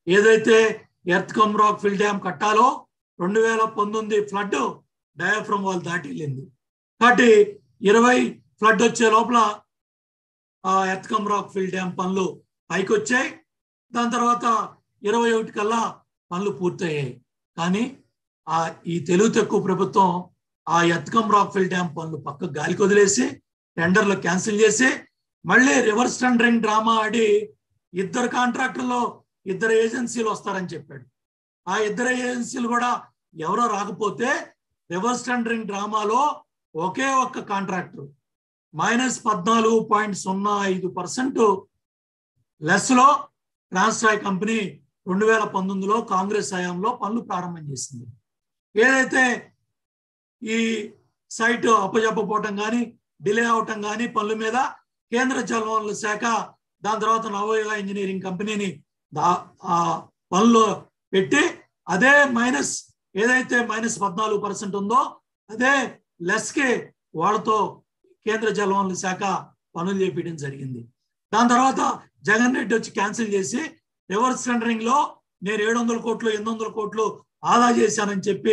ఏదైతే earth cum rock fill dam కట్టాలో రెండు వేల పంతొమ్మిది ఫ్లడ్ డయాఫ్రమ్ వాళ్ళు దాటి వెళ్ళింది కాబట్టి ఇరవై ఫ్లడ్ వచ్చే లోపల ఆ earth cum rock fill dam పనులు పైకి వచ్చాయి దాని తర్వాత ఇరవై ఒకటి కల్లా పనులు పూర్తయ్యాయి కానీ ఆ ఈ తెలుగు తక్కువ ప్రభుత్వం ఆ ఎత్కం రాక్ఫిల్ డ్యామ్ పనులు పక్క గాలికి వదిలేసి టెండర్లు క్యాన్సిల్ చేసి మళ్ళీ రివర్స్ టెండరింగ్ డ్రామా ఆడి ఇద్దరు కాంట్రాక్టర్లో ఇద్దరు ఏజెన్సీలు వస్తారని చెప్పాడు ఆ ఇద్దరు ఏజెన్సీలు కూడా ఎవరో రాకపోతే రివర్స్ టెండరింగ్ డ్రామాలో ఒకే ఒక్క కాంట్రాక్టర్ మైనస్ పద్నాలుగు పాయింట్ సున్నా ఐదు పర్సెంట్ లెస్లో ట్రాన్స్ట్రాయ్ కంపెనీ రెండు వేల పంతొమ్మిదిలో కాంగ్రెస్ హయాంలో పనులు ప్రారంభం చేసింది ఏదైతే ఈ సైట్ అప్పజెప్పపోవటం కానీ డిలే అవటం కానీ పనుల మీద కేంద్ర జలవనరుల శాఖ దాని తర్వాత నవోయుగ ఇంజనీరింగ్ కంపెనీని దా ఆ పనులు పెట్టి అదే మైనస్ ఏదైతే మైనస్ పద్నాలుగు పర్సెంట్ ఉందో అదే లెస్కి వాళ్ళతో కేంద్ర జలవనరుల శాఖ పనులు చేపించడం జరిగింది దాని తర్వాత జగన్ రెడ్డి వచ్చి క్యాన్సిల్ చేసి రివర్స్ టెండరింగ్ లో నేను ఏడు వందల కోట్లు ఎనిమిది వందల కోట్లు ఆదా చేశానని చెప్పి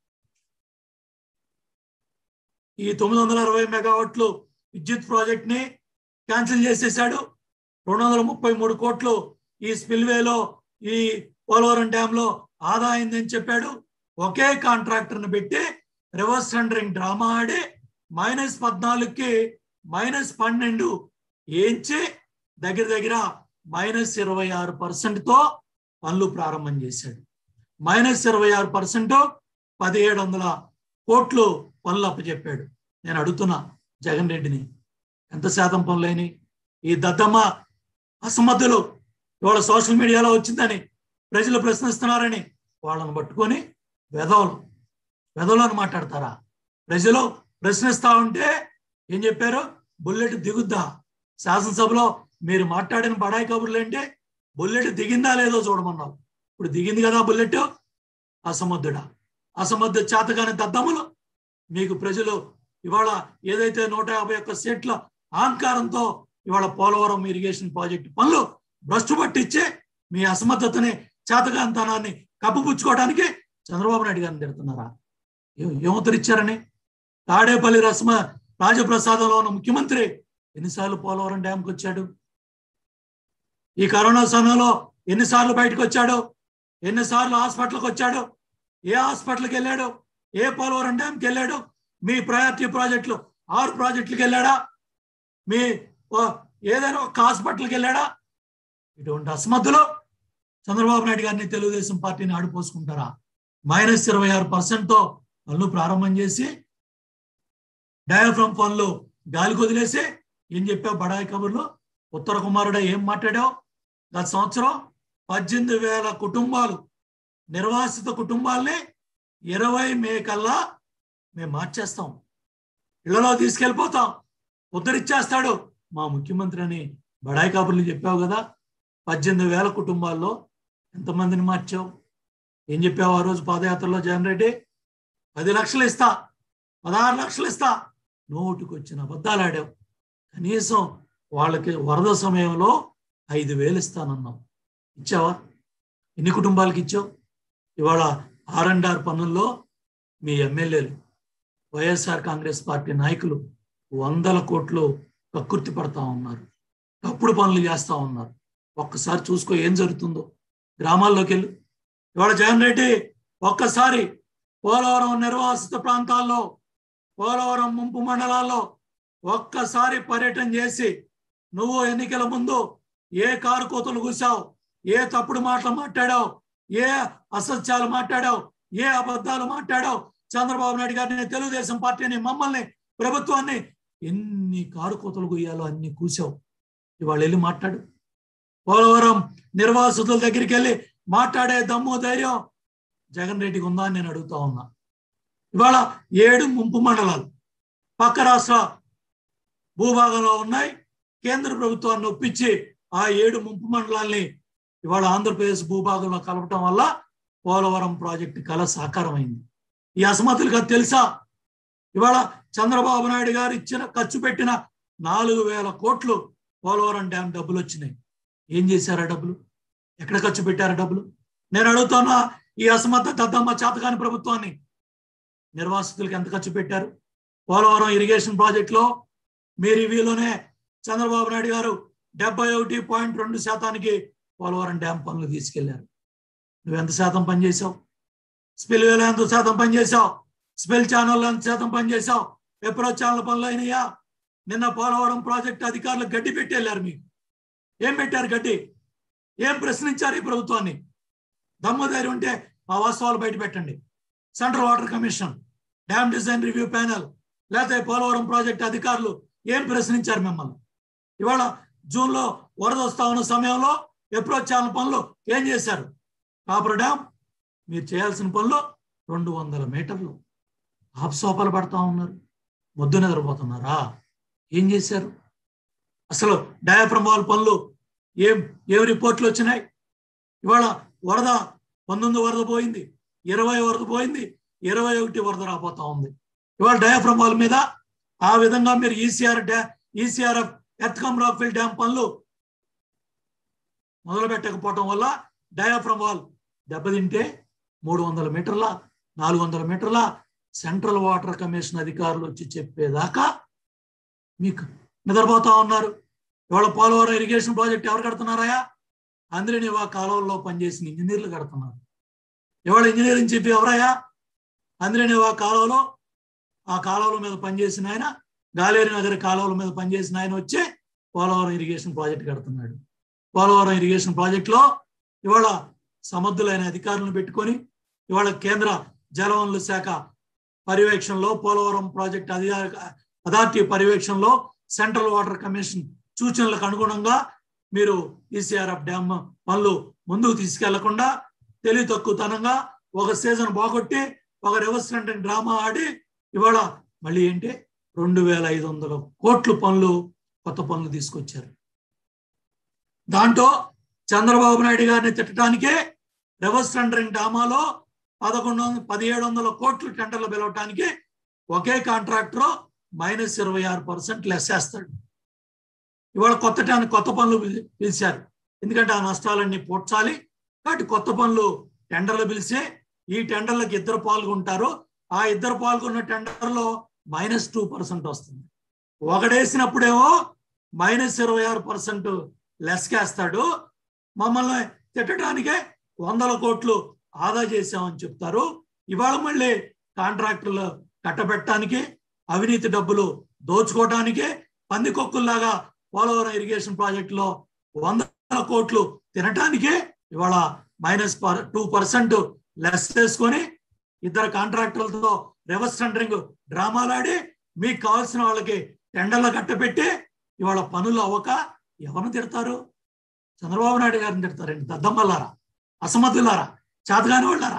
ఈ తొమ్మిది వందల అరవై మెగావాట్లు విద్యుత్ ప్రాజెక్ట్ ని క్యాన్సిల్ చేసేసాడు రెండు వందల ముప్పై మూడు కోట్లు ఈ స్పిల్వేలో ఈ పోలవరం డ్యామ్ లో ఆదా అయిందని చెప్పాడు ఒకే కాంట్రాక్టర్ ని పెట్టి రివర్స్ టెండరింగ్ డ్రామా ఆడి మైనస్ పద్నాలుగుకి మైనస్ పన్నెండు ఏంచి దగ్గర దగ్గర మైనస్ ఇరవై ఆరు పర్సెంట్తో పనులు ప్రారంభం చేశాడు మైనస్ ఇరవై ఆరు పర్సెంట్ పదిహేడు వందల కోట్లు పనులు అప్పచెప్పాడు నేను అడుగుతున్నా జగన్ రెడ్డిని ఎంత శాతం పనులైనవి ఈ దద్దమ్మ అసమర్థులు ఇవాళ సోషల్ మీడియాలో వచ్చిందని ప్రజలు ప్రశ్నిస్తున్నారని వాళ్ళని పట్టుకొని వెధవలు వెధవలను మాట్లాడతారా ప్రజలు ప్రశ్నిస్తా ఉంటే ఏం చెప్పారు బుల్లెట్ దిగుద్దా శాసనసభలో మీరు మాట్లాడిన బడాయి కబుర్లు అంటే బుల్లెట్ దిగిందా లేదో చూడమన్నావు ఇప్పుడు దిగింది కదా బుల్లెట్ అసమర్థుడా అసమర్థ చేతగాని దద్దములు మీకు ప్రజలు ఇవాళ ఏదైతే నూట యాభై ఒక్క సీట్ల అహంకారంతో ఇవాళ పోలవరం ఇరిగేషన్ ప్రాజెక్టు పనులు భ్రష్టు పట్టించి మీ అసమర్థతని చేతగాంతనాన్ని కప్పుపుచ్చుకోవడానికి చంద్రబాబు నాయుడు గారిని తిడుతున్నారా ఏమవుతరిచ్చారని తాడేపల్లి రస్మ రాజప్రసాదంలో ఉన్న ముఖ్యమంత్రి ఎన్నిసార్లు పోలవరం డ్యాంకి వచ్చాడు ఈ కరోనా సమయంలో ఎన్నిసార్లు బయటకు వచ్చాడు ఎన్నిసార్లు హాస్పిటల్కి వచ్చాడు ఏ హాస్పిటల్కి వెళ్ళాడు ఏ పోలవరం డ్యాంకి వెళ్ళాడు మీ ప్రయారిటీ ప్రాజెక్టులు ఆరు ప్రాజెక్టులకు వెళ్ళాడా మీ ఏదైనా ఒక హాస్పిటల్కి వెళ్ళాడా ఇటువంటి అసమర్థులు చంద్రబాబు నాయుడు గారిని తెలుగుదేశం పార్టీని ఆడిపోసుకుంటారా మైనస్ ఇరవై ఆరు పర్సెంట్తో పనులు ప్రారంభం చేసి డయాఫ్రమ్ పనులు గాలికి వదిలేసి ఏం చెప్పావు బడాయి కబుర్లు ఉత్తర కుమారుడ ఏం మాట్లాడావు గత సంవత్సరం పద్దెనిమిది వేల కుటుంబాలు నిర్వాసిత కుటుంబాల్ని ఇరవై మే కల్లా మేము మార్చేస్తాం ఇళ్లలో తీసుకెళ్ళిపోతాం ఉద్ధరిచ్చేస్తాడు మా ముఖ్యమంత్రి అని బడాయి కబుర్లు చెప్పావు కదా పద్దెనిమిది వేల కుటుంబాల్లో ఎంతమందిని మార్చావు ఏం చెప్పావు ఆ రోజు పాదయాత్రలో జగన్ రెడ్డి పది లక్షలు ఇస్తా పదహారు లక్షలు ఇస్తా నోటుకు వచ్చిన అబద్ధాలు ఆడావు కనీసం వాళ్ళకి వరద సమయంలో ఐదు వేలు ఇస్తానన్నావు ఇచ్చావా ఎన్ని కుటుంబాలకి ఇచ్చావు ఇవాళ ఆర్ అండ్ ఆర్ పనుల్లో మీ ఎమ్మెల్యేలు వైఎస్ఆర్ కాంగ్రెస్ పార్టీ నాయకులు వందల కోట్లు కక్కుర్తి పడతా ఉన్నారు తప్పుడు పనులు చేస్తూ ఉన్నారు ఒక్కసారి చూసుకో ఏం జరుగుతుందో గ్రామాల్లోకి వెళ్ళు ఇవాళ జగన్ రెడ్డి ఒక్కసారి పోలవరం నిర్వాసిత ప్రాంతాల్లో పోలవరం ముంపు మండలాల్లో ఒక్కసారి పర్యటన చేసి నువ్వు ఎన్నికల ముందు ఏ కారు కోతలు కూసావు ఏ తప్పుడు మాటలు మాట్లాడావు ఏ అసత్యాలు మాట్లాడావు ఏ అబద్ధాలు మాట్లాడావు చంద్రబాబు నాయుడు గారిని తెలుగుదేశం పార్టీని మమ్మల్ని ప్రభుత్వాన్ని ఎన్ని కారు కోతలు కొయ్యాలో అన్ని కూసావు ఇవాళ వెళ్ళి మాట్లాడు పోలవరం నిర్వాసితుల దగ్గరికి వెళ్ళి మాట్లాడే దమ్ము ధైర్యం జగన్ రెడ్డికి ఉందా అని నేను అడుగుతా ఉన్నా ఇవాళ ఏడు ముంపు మండలాలు పక్క రాష్ట్ర భూభాగంలో ఉన్నాయి కేంద్ర ప్రభుత్వాన్ని ఒప్పించి ఆ ఏడు ముంపు మండలాల్ని ఇవాళ ఆంధ్రప్రదేశ్ భూభాగంలో కలపటం వల్ల పోలవరం ప్రాజెక్టు కళ సాకారమైంది ఈ అసమతులకు అది తెలుసా ఇవాళ చంద్రబాబు నాయుడు గారు ఇచ్చిన ఖర్చు పెట్టిన నాలుగు వేల కోట్లు పోలవరం డ్యామ్ డబ్బులు వచ్చినాయి ఏం చేశారు ఆ డబ్బులు ఎక్కడ ఖర్చు పెట్టారు డబ్బులు నేను అడుగుతున్నా ఈ అసమర్థ దద్దమ్మ చేతకాని ప్రభుత్వాన్ని నిర్వాసితులకు ఎంత ఖర్చు పెట్టారు పోలవరం ఇరిగేషన్ ప్రాజెక్టులో మీ రివ్యూలోనే చంద్రబాబు నాయుడు గారు డెబ్బై ఒకటి పాయింట్ రెండు శాతానికి పోలవరం డ్యామ్ పనులు తీసుకెళ్లారు నువ్వు ఎంత శాతం పనిచేసావు స్పిల్ వేలో ఎంత శాతం పనిచేసావు స్పెల్ ఛానల్లో ఎంత శాతం పనిచేసావు ఎప్పుడో ఛానల్ పనులు అయినాయా నిన్న పోలవరం ప్రాజెక్ట్ అధికారులు గడ్డి పెట్టి వెళ్ళారు మీకు ఏం పెట్టారు గడ్డి ఏం ప్రశ్నించారు ఈ ప్రభుత్వాన్ని దమ్ము ధైర్యం ఉంటే ఆ వాస్తవాలు బయట పెట్టండి central water commission dam design review panel లేకపోతే పోలవరం ప్రాజెక్ట్ అధికారులు ఏం ప్రశ్నించారు మిమ్మల్ని ఇవాళ జూన్లో వరద వస్తా ఉన్న సమయంలో అప్రోచ్ ఛానల్ పనులు ఏం చేశారు కాపర్ డ్యామ్ మీరు చేయాల్సిన పనులు రెండు వందల మీటర్లు హాఫ్ సోపాలు పడతా ఉన్నారు మొద్దు నిద్రపోతున్నారా ఏం చేశారు అసలు డయాఫ్రమ్ వాల్ పనులు ఏం ఏం రిపోర్ట్లు వచ్చినాయి ఇవాళ వరద పంతొమ్మిది వరద పోయింది ఇరవై వరద పోయింది ఇరవై ఒకటి వరద రాబోతా ఉంది ఇవాళ డయాఫ్రమ్ వాల్ మీద ఆ విధంగా మీరు ECR dam ECRF earth cum rockfill dam పనులు మొదలు పెట్టకపోవటం వల్ల డయాఫ్రమ్ వాల్ దెబ్బతింటే మూడు వందల మీటర్ల నాలుగు వందల మీటర్ల సెంట్రల్ వాటర్ కమిషన్ అధికారులు వచ్చి చెప్పేదాకా మీకు నిద్రపోతా ఉన్నారు ఇవాళ పోలవరం ఇరిగేషన్ ప్రాజెక్ట్ ఎవరు కడుతున్నారాయా అందరినీ ఆ కాలువల్లో పనిచేసిన ఇంజనీర్లు కడుతున్నారు ఇవాళ ఇంజనీరింగ్ చెప్పి ఎవరయ్యా అందరినీ ఆ కాలువలో ఆ కాలువల మీద పనిచేసిన ఆయన గాలేరు నగర్ కాలువల మీద పనిచేసిన ఆయన వచ్చి పోలవరం ఇరిగేషన్ ప్రాజెక్ట్ కడుతున్నాడు పోలవరం ఇరిగేషన్ ప్రాజెక్టులో ఇవాళ సమర్థులైన అధికారులను పెట్టుకొని ఇవాళ కేంద్ర జలవనరుల శాఖ పర్యవేక్షణలో పోలవరం ప్రాజెక్ట్ అధికార అథారిటీ పర్యవేక్షణలో సెంట్రల్ వాటర్ కమిషన్ సూచనలకు అనుగుణంగా మీరు ఈసీఆర్ఎఫ్ డ్యామ్ పనులు ముందుకు తీసుకెళ్లకుండా తెలివి తక్కువతనంగా ఒక సీజన్ బాగొట్టి ఒక రివర్స్ డ్రామా ఆడి ఇవాళ మళ్ళీ ఏంటి రెండు వేల ఐదు వందల కోట్ల పనులు కొత్త పనులు తీసుకొచ్చారు దాంట్లో చంద్రబాబు నాయుడు గారిని తిట్టడానికే రివర్స్ టెండరింగ్ డ్రామాలో పదకొండు వందల పదిహేడు వందల కోట్లు టెండర్లు పిలవటానికి ఒకే కాంట్రాక్టర్ మైనస్ ఇరవై ఆరు పర్సెంట్ లెస్ వేస్తాడు ఇవాళ కొత్త టెన్ కొత్త పనులు పిలి- పిలిచారు ఎందుకంటే ఆ నష్టాలన్నీ పూడ్చాలి కాబట్టి కొత్త పనులు టెండర్లు పిలిచి ఈ టెండర్లకు ఇద్దరు పాల్గొంటారు ఆ ఇద్దరు పాల్గొన్న టెండర్లో మైనస్ టూ పర్సెంట్ వస్తుంది ఒకడేసినప్పుడేమో మైనస్ ఇరవై ఆరు పర్సెంట్ లెస్కేస్తాడు మమ్మల్ని తిట్టడానికే వందల కోట్లు ఆదా చేశామని చెప్తారు ఇవాళ మళ్ళీ కాంట్రాక్టర్లు కట్టబెట్టడానికి అవినీతి డబ్బులు దోచుకోవడానికి పందికొక్కుల్లాగా పోలవరం ఇరిగేషన్ ప్రాజెక్టులో వందల కోట్లు తినటానికే ఇవాళ మైనస్ టూ పర్సెంట్ లెస్ చేసుకొని ఇద్దరు కాంట్రాక్టర్లతో రివర్స్ టెండరింగ్ డ్రామాలాడి మీకు కావాల్సిన వాళ్ళకి టెండర్లు కట్టపెట్టి ఇవాళ పనులు అవ్వక ఎవరిని తిడతారు చంద్రబాబు నాయుడు గారిని తిడతారండి దద్దమ్మలారా అసమర్థులారా చేతగాని వాళ్ళారా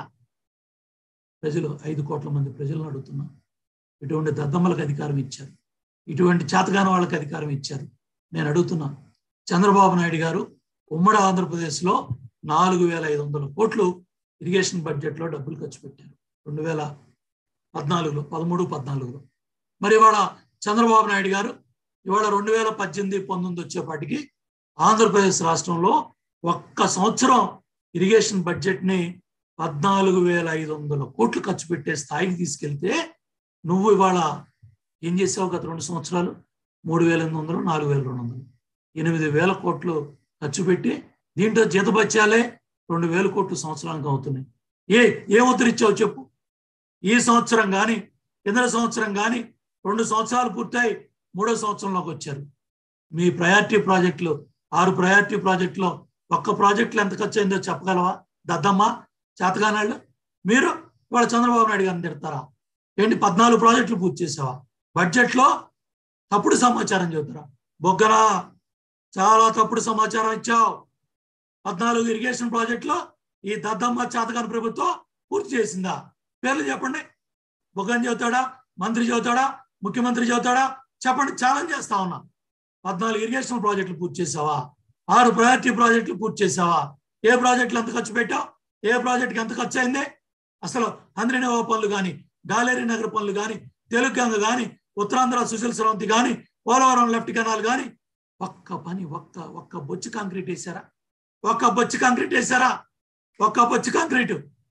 ప్రజలు ఐదు కోట్ల మంది ప్రజలను అడుగుతున్నాం ఇటువంటి దద్దమ్మలకు అధికారం ఇచ్చారు ఇటువంటి చేతగాని వాళ్ళకి అధికారం ఇచ్చారు నేను అడుగుతున్నా చంద్రబాబు నాయుడు గారు ఉమ్మడి ఆంధ్రప్రదేశ్లో నాలుగు వేల ఐదు వందల కోట్లు ఇరిగేషన్ బడ్జెట్లో డబ్బులు ఖర్చు పెట్టారు రెండు వేల పద్నాలుగులో పదమూడు పద్నాలుగులో మరి ఇవాళ చంద్రబాబు నాయుడు గారు ఇవాళ రెండు వేల పద్దెనిమిది పంతొమ్మిది వచ్చేపాటికి ఆంధ్రప్రదేశ్ రాష్ట్రంలో ఒక్క సంవత్సరం ఇరిగేషన్ బడ్జెట్ని పద్నాలుగు వేల ఐదు వందల కోట్లు ఖర్చు పెట్టే స్థాయికి తీసుకెళ్తే నువ్వు ఇవాళ ఏం చేసావు గత రెండు సంవత్సరాలు మూడు వేల ఎనిమిది వందలు నాలుగు వేల రెండు వందలు ఎనిమిది వేల కోట్లు ఖర్చు పెట్టి దీంట్లో జీతబత్యాలే రెండు వేల కోట్లు సంవత్సరానికి అవుతున్నాయి ఏ ఏ ఉత్తరిచ్చావు చెప్పు ఈ సంవత్సరం కానీ కింద సంవత్సరం కానీ రెండు సంవత్సరాలు పూర్తయి మూడో సంవత్సరంలోకి వచ్చారు మీ ప్రయారిటీ ప్రాజెక్టులు ఆరు ప్రయారిటీ ప్రాజెక్టులో ఒక్క ప్రాజెక్టులు ఎంత ఖర్చు అయిందో చెప్పగలవా దద్దమ్మ చేతగానాళ్ళు మీరు ఇవాళ చంద్రబాబు నాయుడు గారిని తిడతారా ఏంటి పద్నాలుగు ప్రాజెక్టులు పూర్తి చేసావా బడ్జెట్లో తప్పుడు సమాచారం చెబుతారా బొగ్గరా చాలా తప్పుడు సమాచారం ఇచ్చావు పద్నాలుగు ఇరిగేషన్ ప్రాజెక్టులో ఈ దద్దమ్మ చేతగాని ప్రభుత్వం పూర్తి చేసిందా పేర్లు చెప్పండి బొగ్గని చెబుతాడా మంత్రి చెబుతాడా ముఖ్యమంత్రి చెబుతాడా చెప్పండి ఛాలెంజ్ చేస్తా ఉన్నా పద్నాలుగు ఇరిగేషన్ ప్రాజెక్టులు పూర్తి చేసావా ఆరు ప్రయారిటీ ప్రాజెక్టులు పూర్తి చేసావా ఏ ప్రాజెక్టులు ఎంత ఖర్చు పెట్టావు ఏ ప్రాజెక్టుకి ఎంత ఖర్చు అయింది అసలు హంద్రినవ పనులు కానీ గాలేరి నగర్ పనులు కానీ తెలుగు గంగ కానీ ఉత్తరాంధ్ర సుశీల్ స్రవంతి కానీ పోలవరం లెఫ్ట్ కెనాల్ కానీ ఒక్క పని ఒక్క ఒక్క బొచ్చు కాంక్రీట్ వేసారా ఒక్క బొచ్చి కాంక్రీట్ వేశారా ఒక్క బొచ్చి కాంక్రీట్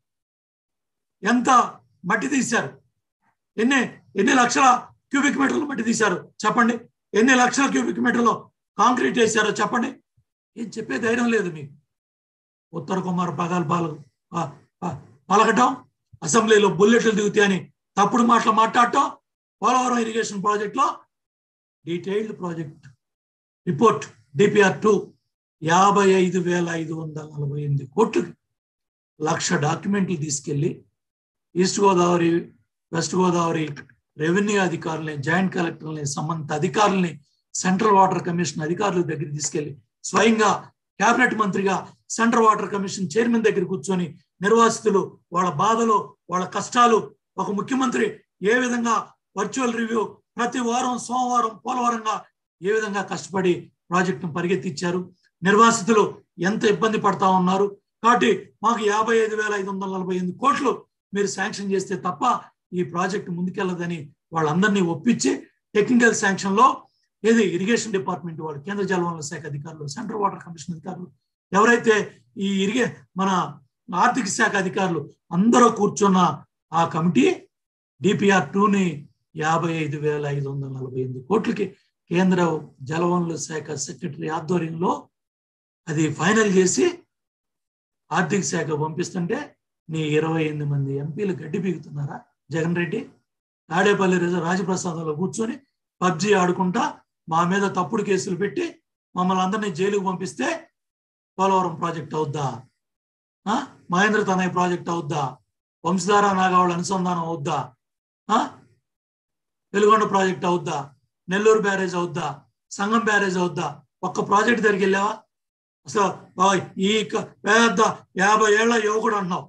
ఎంత మట్టి తీశారు ఎన్ని ఎన్ని లక్షల క్యూబిక్ మీటర్లు మట్టి తీశారు చెప్పండి ఎన్ని లక్షల క్యూబిక్ మీటర్లు కాంక్రీట్ వేశారో చెప్పండి ఏం చెప్పే ధైర్యం లేదు మీకు ఉత్తర కుమార్ పగాలు పాలు ప- ప- పలకటం అసెంబ్లీలో బుల్లెట్లు దిగుతాయని తప్పుడు మాటలు మాట్లాడటం పోలవరం ఇరిగేషన్ ప్రాజెక్ట్ లో detailed project report DPR two యాభై ఐదు వేల ఐదు వందల నలభై ఎనిమిది కోట్లు లక్ష డాక్యుమెంట్లు తీసుకెళ్లి east Godavari west Godavari revenue అధికారులని జాయింట్ కలెక్టర్ని సంబంధిత అధికారుల్ని సెంట్రల్ వాటర్ కమిషన్ అధికారుల దగ్గర తీసుకెళ్లి స్వయంగా కేబినెట్ మంత్రిగా సెంట్రల్ వాటర్ కమిషన్ చైర్మన్ దగ్గర కూర్చొని నిర్వాసితులు వాళ్ళ బాధలు వాళ్ళ కష్టాలు ఒక ముఖ్యమంత్రి ఏ విధంగా వర్చువల్ రివ్యూ ప్రతి వారం సోమవారం పోలవరంగా ఏ విధంగా కష్టపడి ప్రాజెక్టును పరిగెత్తిచ్చారు నిర్వాసితులు ఎంత ఇబ్బంది పడతా ఉన్నారు కాబట్టి మాకు యాభై ఐదు వేల ఐదు వందల నలభై ఎనిమిది కోట్లు మీరు శాంక్షన్ చేస్తే తప్ప ఈ ప్రాజెక్టు ముందుకెళ్ళదని వాళ్ళందరినీ ఒప్పించి టెక్నికల్ శాంక్షన్ లో ఏది ఇరిగేషన్ డిపార్ట్మెంట్ వాళ్ళు కేంద్ర జలవనరుల శాఖ అధికారులు సెంట్రల్ వాటర్ కమిషన్ అధికారులు ఎవరైతే ఈ ఇరిగే మన ఆర్థిక శాఖ అధికారులు అందరూ కూర్చున్న ఆ కమిటీ డిపిఆర్ టూని యాభై ఐదు వేల ఐదు వందల నలభై ఎనిమిది కోట్లకి కేంద్ర జలవనరుల శాఖ సెక్రటరీ ఆధ్వర్యంలో అది ఫైనల్ చేసి ఆర్థిక శాఖ పంపిస్తుంటే నీ ఇరవై ఎనిమిది మంది ఎంపీలు గడ్డి పీగుతున్నారా జగన్ రెడ్డి తాడేపల్లి రిజ రాజప్రసాదంలో కూర్చొని పబ్జి ఆడుకుంటా మా మీద తప్పుడు కేసులు పెట్టి మమ్మల్ని అందరినీ జైలుకు పంపిస్తే పోలవరం ప్రాజెక్ట్ అవుద్దా ఆ? మహేంద్ర తనయ ప్రాజెక్ట్ అవుద్దా వంశధార నాగావళ అనుసంధానం అవుద్దా ఆ? వెలుగొండ ప్రాజెక్ట్ అవుద్దా నెల్లూరు బ్యారేజ్ అవుద్దా సంగం బ్యారేజ్ అవుద్దా ఒక్క ప్రాజెక్ట్ దగ్గరికి వెళ్ళావా అసలు ఆ ఈ క- పెద్ద యాభై ఏళ్ల యువకుడు అంటున్నావు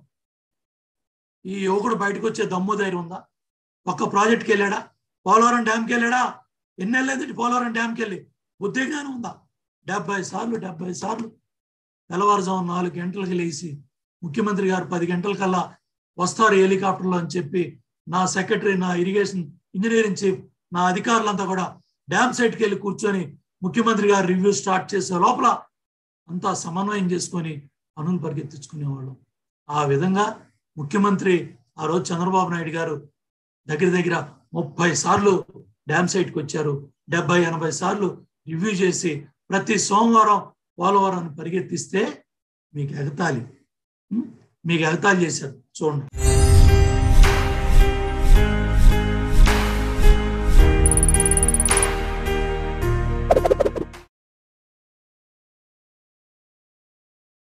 ఈ యువకుడు బయటకు వచ్చే దమ్ము ధైర్యం ఉందా ఒక్క ప్రాజెక్ట్కి వెళ్ళాడా పోలవరం డ్యామ్కి వెళ్ళాడా ఎన్నెళ్ళేది పోలవరం డ్యామ్కి వెళ్ళి బుద్ధిగానే ఉందా డెబ్బై సార్లు డెబ్బై సార్లు తెల్లవారుజాము నాలుగు గంటలకు లేచి ముఖ్యమంత్రి గారు పది గంటల కల్లా వస్తారు హెలికాప్టర్లో అని చెప్పి నా సెక్రటరీ నా ఇరిగేషన్ ఇంజనీరింగ్ చీఫ్ నా అధికారులంతా కూడా డ్యామ్ సైట్కి వెళ్ళి కూర్చొని ముఖ్యమంత్రి గారు రివ్యూ స్టార్ట్ చేసే లోపల అంతా సమన్వయం చేసుకొని పనులు పరిగెత్తించుకునేవాళ్ళం ఆ విధంగా ముఖ్యమంత్రి ఆ రోజు చంద్రబాబు నాయుడు గారు దగ్గర దగ్గర ముప్పై సార్లు డ్యామ్ సైట్కి వచ్చారు డెబ్బై ఎనభై సార్లు రివ్యూ చేసి ప్రతి సోమవారం పోలవరాన్ని పరిగెత్తిస్తే మీకు ఎగతాళి ఉం? మీకు ఎగతాళి చేశారు చూడండి